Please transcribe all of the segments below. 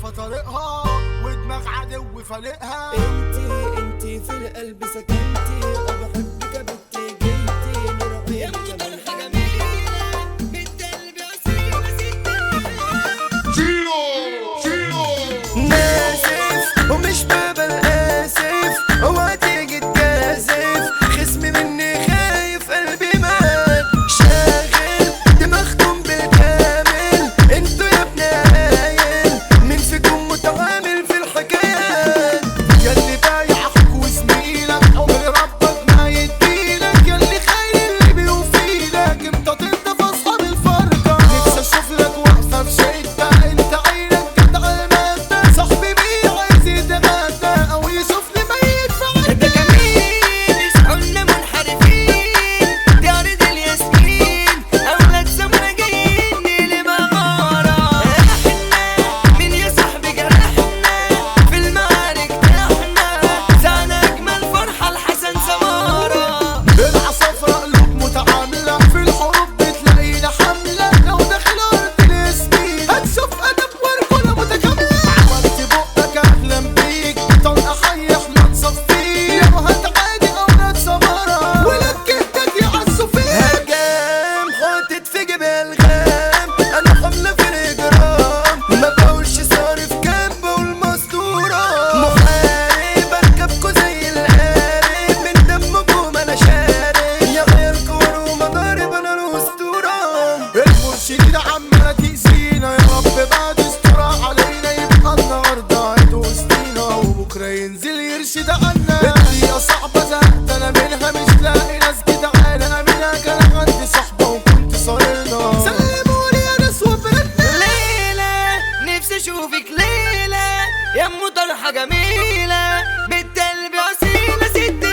عارفة طريقها ودماغ عدو فالقها انتي انتي في القلب سكنتي وبحبك يا بنتي جيتي نور يا عينك مطر من حاجة جميلة بالقلب أصيلة ناسف ومش بابا الاسف اوعى تيجي تجازف خصمي مني خايف قلبي مات شاغل دماغكم بالكامل انتوا يا ابن عايل مين فيكم متعامل في الحكايات ياللي بايع اخوك وزميلك عمر ربك ما يديلك ياللي خايل اللي بيوفيلك امتى تنضف اصحاب الفرقة نفسي اشوف لك واقفة في شدة انت عينك جدع المادة صاحبي بيه عايز يتغدى او يشوفني ميت في ده جميل يصحونا منحرفين دي أرض الياسمين أولاد سمرة جايين لمغارة احنا مين يا صاحبي جرحنا في المعارك احنا زعنا أجمل فرحة لحسن سمارة العصافرة قلوب متعاملة في الحروب بتلاقينا حملة لو داخل أرض الياسمين هتشوف أدب ورجولة متكاملة عملت بقك أحلم بيك طلقة حي احنا نصفيك لو هتعادي أولاد سمرة ولاد جدك يعزوا فيك هجام حاطط في جيب الغام انا حملة في الاجرام ما بقولش صارف كامبة والمستورة محارب اركبكوا زي القارب من دمكم انا شارب يا غير كور ومضارب انا الاسطورة المرشدين عمالة تأذينا يا رب بعد استرا علينا يبقى النهاردة عيد وسطينا وبكرة ينزل يرشد عنا الدنيا صعبة زهقت أنا منها مش لاقي ناس جدعانة أمينة كان عندي صحبة وكنت صارنا سلموني يا ناس وبرنا ليلى نفسي اشوفك ليلى يا ام طرحه جميله بنت قلبي اصيله ست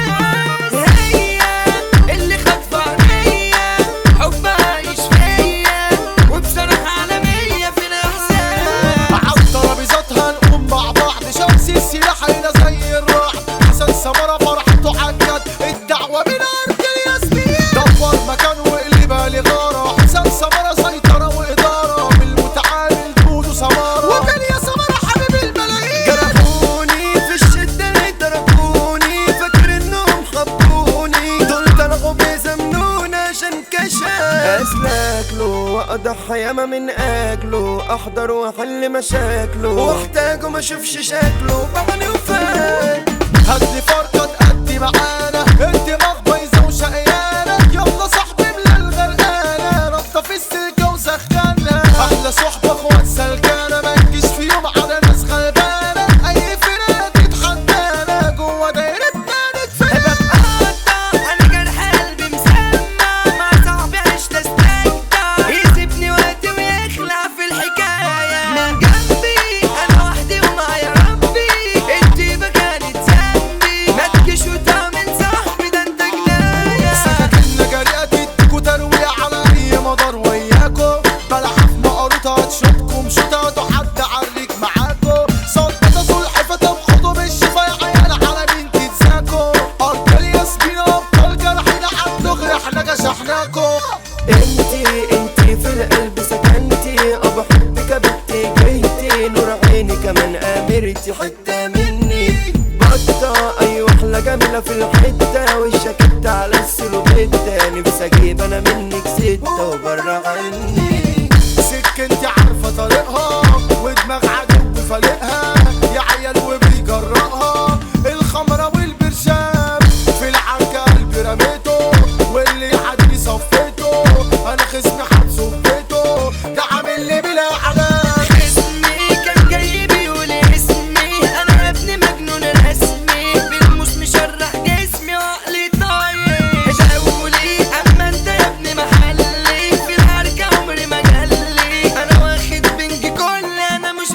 الناس هي اللي خاطفه عينيا حبها عايش فيا وبصراحه عالميه في الاحساس على ترابيزاتها نقوم مع بعض شمس السلاح هنا زي الرعد حسن سمرة فرحته عجت الدعوة من أرض الياسمين دور مكان وقلبها لغارة حسن سمرة سيطرة وإدارة من المتعامل دودو سمارة وكان يا سمرة حبيب الملايين جرحوني في الشدة تركوني فاكر انهم خبوني دول طلعوا بيزمنوني عشان كشف اسلك له واضحى ياما من اجله احضر واحل مشاكله واحتاجه ما اشوفش شكله بعمل وفات هدي فرقة تأدي معانا الدماغ بايظة وشقيانة يلا صاحبي ملا الغرقانة ربطة في السلكة وسخانة أحلى صحبة اخوات سلكانة ما تجيش في يوم على ناس غلبانة أي فرقة تتحدانا جوا دايرتنا نتفاهم بتقطع انا جرح قلبي مسمع مع صاحبي عشت استمتع يسيبني وقتي ويخلع في الحكايه من جنبي انا وحدي ومعايا ربي انتي كانت ذنبي ما تجيش وتعمل صاحبي ده انت جنايه سكاكيننا جريئة تديكوا ترويع على أي مدار وياكوا بلحة في مقروطة هتشوطكم شوطة حد عريك معاكوا صدقة سلحفة تبخضوا بالشفا يا عيال على مين تتزاكوا أرض الياسمين أبطال جرحنا عالدغري احنا جشحناكوا انتي انتي في القلب سكنتي اه بحبك يا بنتي جيتي نور عيني كمان امرتي حتة مني بطة ايوه احلى جميلة في الحتة والشكت على السلوبيتا نفسي اجيب انا منك ستة وبره عني سك انت عارفة طريقها ودماغ عدو فالقها يا عيال وبيجرأها الخمرة والبرشام في العنكة قلبي رميته واللي يعدي صفيته انا خصمي حبسه في بيته ده عامل لي بلا علاج اسمي كان جاي بيقول اسمي انا ابن مجنون رسمي بالموس مشرح جسمي وعقلي طاير شاولي اما انت يا ابن محلي في الحركه عمري ما جالي انا واخد بنج كل انا مش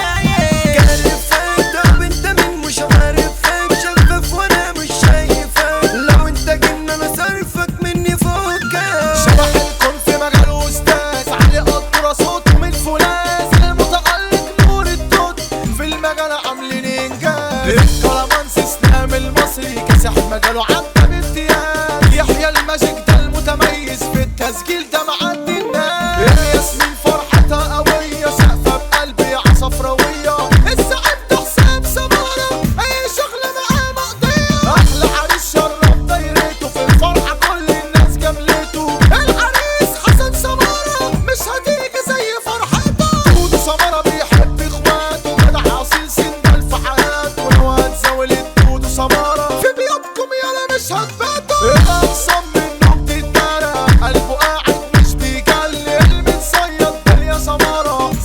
عايز عارفك طب انت مين مش عارفك شفاف وانا مش شايفك لو انت جن انا صرفك مني فوقك شبح الكون في مجاله استاذ علي قدره صوته من فولاذ المتألق نور الدود في المجال عاملين انجاز الكرمانس اسلام المصري كاسح مجاله عدى بامتياز يحيى الماجيك ده المتميز في التسجيل ده معدي الناس ياسمين فرحتها قوية سقفة بقلبي عصفراوية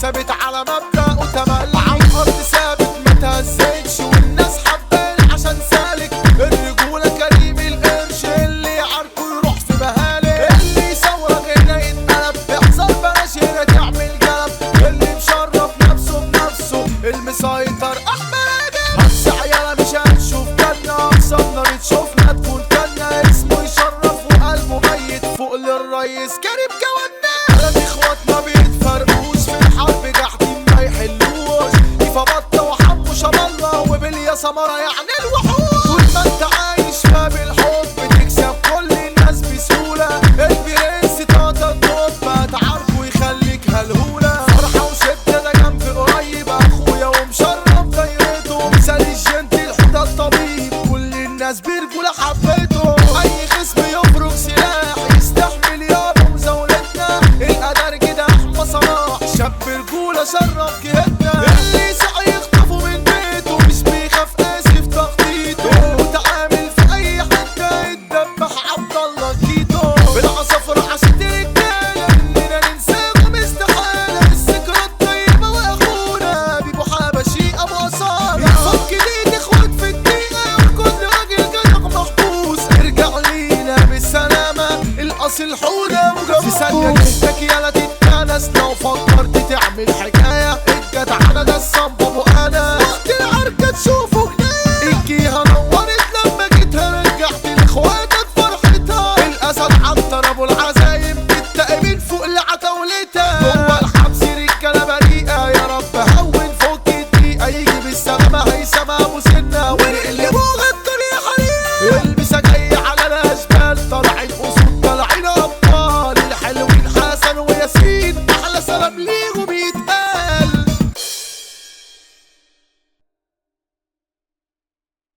ثابت على مبدأ وتملي على الارض ثابت متهزتش والناس حبان عشان سالك الرجولة كريم القرش اللي يعاركه يروح في بهالك اللي يصورك هنا يتقلب احذر بلاش هنا تعمل قلب اللي مشرف نفسه بنفسه المسيطر احمد بس عيالة مش هنشوف جنة اقسمنا بتشوفنا تكون جنة اسمه يشرف وقلبه ميت فوق للريس كريم جوانا على اخواتنا بيتفرقوش في الحرب جاحدين ما يحلوش كيف بطة وحب شاب الله وباليا سمرة يعني الوحوش طول ما انت عايش ما بالحب تكسب كل الناس بسهولة البرنس تاتا الطب ما تعرفه يخليك هلهولة فرحة وشدة ده جنبي قريب اخويا ومشرف دايرته مثال الجنتل حوده الطبيب كل الناس برجولة حبيته اي خصم يفرق سلاح يستحمل يابا مزاولتنا القدر كده احمى صلاح شاب رجولة شرف جهتنا اللي سعى يخطفه من بيته مش بيخاف قاسي في تخطيطه وتعامل في اي حتة يتدبح عبد الله كيتو بالعصافرة عشان رجالة اننا ننساهم استحالة الذكرى الطيبة واخونا بيبو حبشي ابو اصالة يحفظ جديد اخوات في الدقيقة وكل راجل جدع محبوس ارجع لينا بالسلامة الاصل حودة وجابوس في ثانية جهتك يالا تتنس لو فكرت تعمل حكاية الجدع ده الصنب ابو انا وقت العركة تشوفه جناية الجيهة نورت لما جيتها رجعت لاخواتك فرحتها الاسد عنتر ابو العزايم التائبين فوق لعتاولتها جوه الحبس رجاله بريئه يا رب هون فوق الدقيقه يجي بالسلامه هيثم ابو سنه ونقلبوها الدنيا حريقه البسه جايه على الاشبال طالعين اسود طالعين ابطال الحلوين حسن وياسين احلى سلام ليه